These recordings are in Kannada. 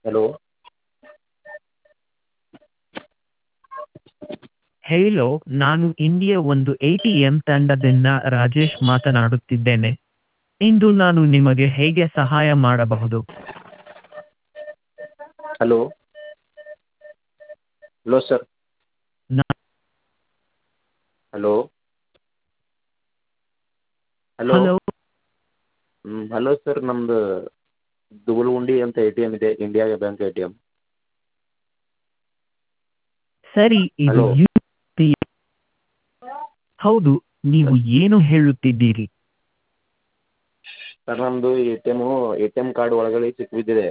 ಹಲೋ ಹೇಲೋ ನಾನು ಇಂಡಿಯಾ ಒಂದು ಎ ಟಿ ಎಂ ತಂಡದಿಂದ ರಾಜೇಶ್ ಮಾತನಾಡುತ್ತಿದ್ದೇನೆ ಇಂದು ನಾನು ನಿಮಗೆ ಹೇಗೆ ಸಹಾಯ ಮಾಡಬಹುದು ಹಲೋ ಹಲೋ ಸರ್ ನಾ- ಹಲೋ ಹಲೋ ಹಲೋ ಹ್ಞೂ ಹಲೋ ಸರ್ ನಮ್ಮದು ದುಗುಲ್ಗುಂಡಿ ಅಂತ ಎ ಟಿ ಎಮ್ ಇದೆ India bank A T M ಸರಿ ಇದು ಹಲೋ. ಯು ಪಿ ಹೌದು ನೀವು ಏನು ಹೇಳುತ್ತಿದ್ದೀರಿ ಸರ್ ನಮ್ಮದು A T M A T M card ಒಳಗಡೆ ಸಿಕ್ಕಿಬಿದ್ದಿದೆ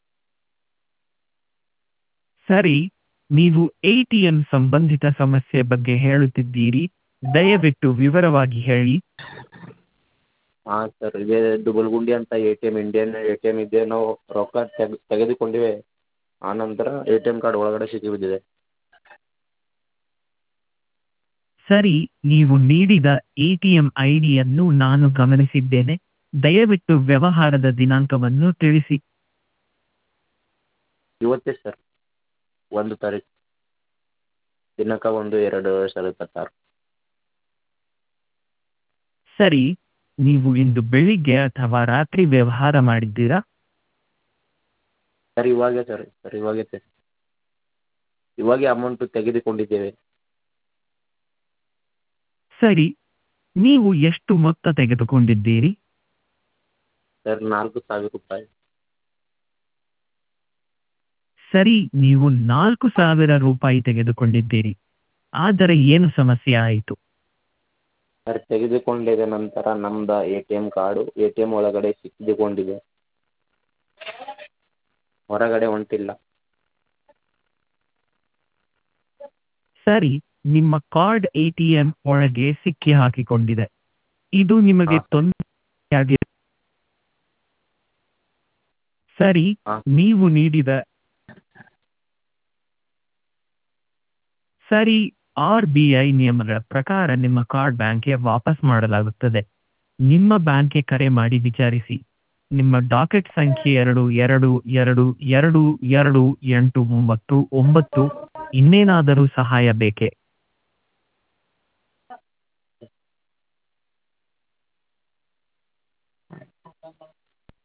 ಸರಿ ನೀವು ಎ ಟಿ ಎಂ ಸಂಬಂಧಿತ ಸಮಸ್ಯೆ ಬಗ್ಗೆ ಹೇಳುತ್ತಿದ್ದೀರಿ ದಯವಿಟ್ಟು ವಿವರವಾಗಿ ಹೇಳಿ ಹಾಂ ಸರ್ ಇದೇ ದುಗುಲ್ಗುಂಡಿ ಅಂತ A T M Indian A T M ಇದೆ ನಾವು ರೊಕ್ಕ ತೆಗ್ ತೆಗೆದುಕೊಂಡಿವೆ ಆನಂತರ ಎ ಟಿ ಎಮ್ ಕಾರ್ಡ್ ಒಳಗಡೆ ಸಿಕ್ಕಿಬಿದ್ದಿದೆ ಸರಿ ನೀವು ನೀಡಿದ ಎ ಟಿ ಎಂ ಐ ಡಿಯನ್ನು ನಾನು ಗಮನಿಸಿದ್ದೇನೆ ದಯವಿಟ್ಟು ವ್ಯವಹಾರದ ದಿನಾಂಕವನ್ನು ತಿಳಿಸಿ ಇವತ್ತೇ ಸರ್ ಒಂದು ತಾರೀಕು ದಿನಾಂಕ ಒಂದು ಎರಡು ಎರಡು ಸಾವಿರದ ಇಪ್ಪತ್ತಾರು ಸರಿ ನೀವು ಇಂದು ಬೆಳಿಗ್ಗೆ ಅಥವಾ ರಾತ್ರಿ ವ್ಯವಹಾರ ಮಾಡಿದ್ದೀರಾ ಸರ್ ಇವಾಗೇ ಸರ್ ಸರ್ ಇವಾಗೇ ಸರ್ ಇವಾಗೇ ಅಮೌಂಟು ತೆಗೆದುಕೊಂಡಿದ್ದೇವೆ ಸರಿ ನೀವು ಎಷ್ಟು ಮೊತ್ತ ತೆಗೆದುಕೊಂಡಿದ್ದೀರಿ ಸರ್ ನಾಲ್ಕು ಸಾವಿರ ರೂಪಾಯಿ ಸರಿ ನೀವು ನಾಲ್ಕು ಸಾವಿರ ರೂಪಾಯಿ ತೆಗೆದುಕೊಂಡಿದ್ದೀರಿ ಆದರೆ ಏನು ಸಮಸ್ಯೆ ಆಯಿತು ಸರ್ ತೆಗೆದುಕೊಂಡಿದ ನಂತರ ನಮ್ಮದು A T M card A T M ಒಳಗಡೆ ಸಿಕ್ಕಿಕೊಂಡಿದೆ ಹೊರಗಡೆ ಹೊಂಟಿಲ್ಲ ಸರಿ ನಿಮ್ಮ ಕಾರ್ಡ್ ಎ ಟಿ ಎಂ ಒಳಗೆ ಸಿಕ್ಕಿ ಹಾಕಿಕೊಂಡಿದೆ ಇದು ನಿಮಗೆ ಹಾ. ತೊಂದರೆಯಾಗಿದೆ ಸರಿ ಹಾ. ನೀವು ನೀಡಿದ ಸರಿ ಆರ್ ಬಿ ಐ ನಿಯಮಗಳ ಪ್ರಕಾರ ನಿಮ್ಮ ಕಾರ್ಡ್ ಬ್ಯಾಂಕ್ಗೆ ವಾಪಸ್ ಮಾಡಲಾಗುತ್ತದೆ ನಿಮ್ಮ ಬ್ಯಾಂಕ್ಗೆ ಕರೆ ಮಾಡಿ ವಿಚಾರಿಸಿ ನಿಮ್ಮ ಡಾಕೆಟ್ ಸಂಖ್ಯೆ ಎರಡು ಎರಡು ಎರಡು ಎರಡು ಎರಡು ಎಂಟು ಒಂಬತ್ತು ಒಂಬತ್ತು ಇನ್ನೇನಾದರೂ ಸಹಾಯ ಬೇಕೇ